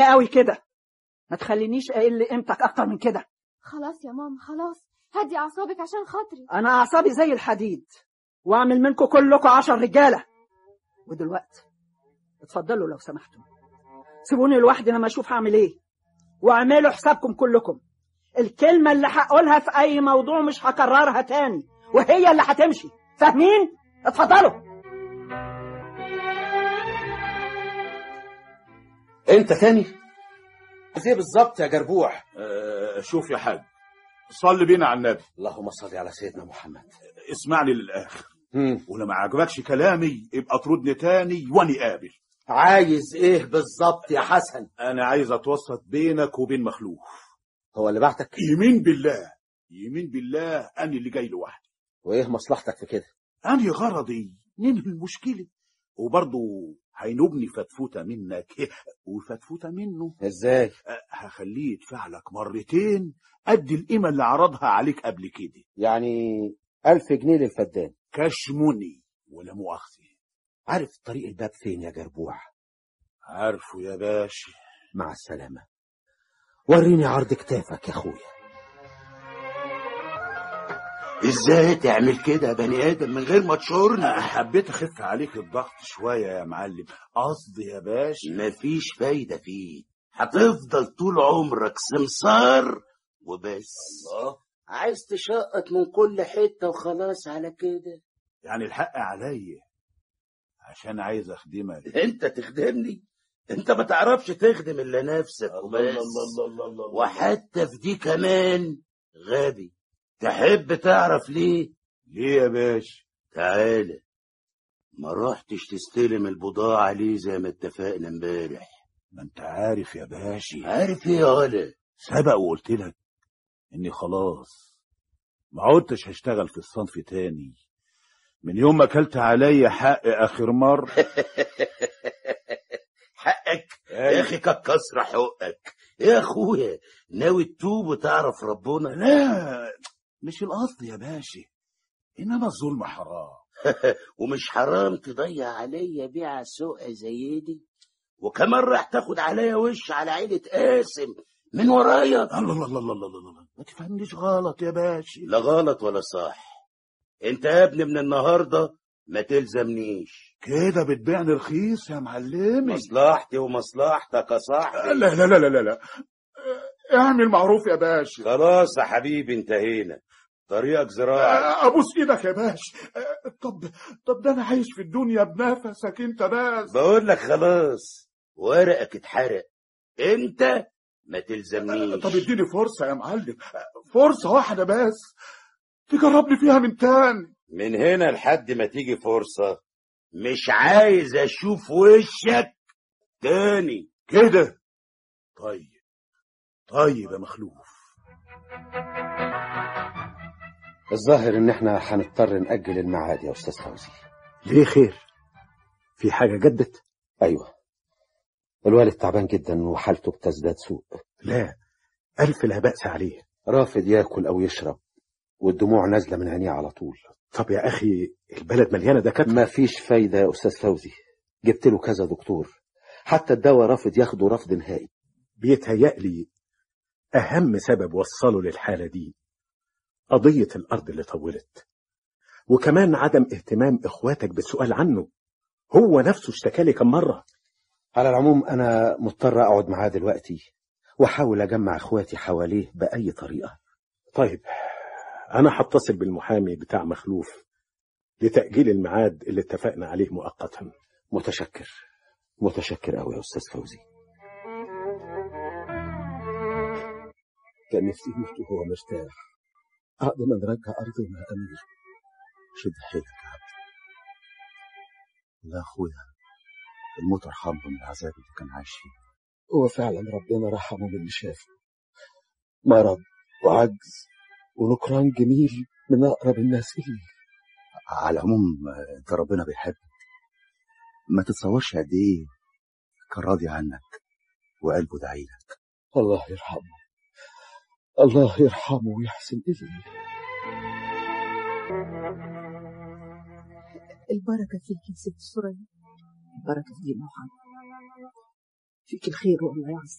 قوي كده ما تخلينيش اقل قيمتك اكتر من كده خلاص يا ماما خلاص هدي اعصابك عشان خاطري انا اعصابي زي الحديد واعمل منكم كلكم عشر رجاله ودلوقتي اتفضلوا لو سمحتوا سيبوني لوحدي لما اشوف هعمل ايه واعملوا حسابكم كلكم الكلمة اللي هقولها في أي موضوع مش هكررها تاني وهي اللي هتمشي فاهمين؟ اتفضلوا انت تاني ازاي بالظبط يا جربوع أه شوف يا حاج صلي بينا على النبي اللهم صل على سيدنا محمد اسمعني للآخر مم. ولما عجبكش كلامي يبقى طردني تاني واني قابل عايز ايه بالظبط يا حسن انا عايز اتوسط بينك وبين مخلوف هو اللي بعتك يمين بالله يمين بالله انا اللي جاي لوحدي وايه مصلحتك في كده انا غرضي ننهي المشكله وبرضه هينوبني فتفوته منك وفتفوته منه ازاي أه، هخليه يدفع لك مرتين قد القيمه اللي عرضها عليك قبل كده يعني ألف جنيه للفدان كشموني ولا مؤاخذه عارف طريق الباب فين يا جربوع عارفه يا باشا مع السلامة وريني عرض كتافك يا اخويا ازاي تعمل كده يا بني ادم من غير ما تشورني حبيت اخف عليك الضغط شويه يا معلم قصدي يا باشا مفيش فايدة فيه هتفضل طول عمرك سمسار وبس الله عايز تشقط من كل حتة وخلاص على كده يعني الحق عليا عشان عايز اخدمك انت تخدمني انت ما تعرفش تخدم الا نفسك وبس وحتى في دي كمان غبي تحب تعرف ليه ليه يا باشا تعالى ما رحتش تستلم البضاعة ليه زي ما اتفقنا امبارح ما انت عارف يا باشا عارف ايه يا ولا سبق وقلت لك اني خلاص ما عدتش هشتغل في الصنف تاني من يوم ما اكلت عليا حق اخر مره حقك يا اخي كسر حقك يا اخويا ناوي تتوب وتعرف ربنا لا مش القصد يا باشا انما الظلم حرام ومش حرام تضيع عليا بيعة سوقة زي دي وكمان راح تاخد عليا وش على عيلة قاسم من ورايا الله الله الله الله الله الله ما تفهمنيش غلط يا باشا لا غلط ولا صح انت يا ابني من النهارده ما تلزمنيش كده بتبيعني رخيص يا معلمي مصلحتي ومصلحتك يا صاحبي لا لا لا لا لا لا اعمل معروف يا باشا خلاص يا حبيبي انتهينا طريقك زراعي ابوس ايدك يا باشا طب طب ده انا عايش في الدنيا بنفسك انت بس بقول لك خلاص ورقك اتحرق انت ما تلزمنيش طب اديني فرصه يا معلم فرصه واحده بس تجربني فيها من تاني من هنا لحد ما تيجي فرصة مش عايز اشوف وشك تاني كده طيب طيب يا مخلوف الظاهر ان احنا هنضطر نأجل الميعاد يا استاذ فوزي ليه خير في حاجة جدت ايوه الوالد تعبان جدا وحالته بتزداد سوء لا ألف لا بأس عليه رافض ياكل او يشرب والدموع نازله من عينيه على طول طب يا أخي البلد مليانة دكاترة ما فيش فايده يا استاذ فوزي جبت له كذا دكتور حتى الدواء رافض ياخده رفض نهائي بيتهيألي أهم سبب وصله للحالة دي قضية الأرض اللي طولت وكمان عدم اهتمام إخواتك بالسؤال عنه هو نفسه اشتكى لي كم مرة على العموم انا مضطر اقعد معاه دلوقتي واحاول اجمع اخواتي حواليه باي طريقه طيب أنا هتصل بالمحامي بتاع مخلوف لتأجيل الميعاد اللي اتفقنا عليه مؤقتا متشكر متشكر قوي يا استاذ فوزي كان نفسي يموت وهو مرتاح بعد ما نرجع أرضنا يا أمير شد حيلك يا عبد لا اخويا الموت ارحمه من العذاب اللي كان عايش فيه هو فعلا ربنا رحمه من اللي شافه مرض وعجز ونكران جميل من أقرب الناس إليه على العموم آه، انت ربنا بيحبك ما تتصورش قد ايه كان راضي عنك وقلبه داعي لك الله يرحمه الله يرحمه ويحسن إليه البركة فيك يا ست سوريا البركة في دين محمد فيك الخير والله يعز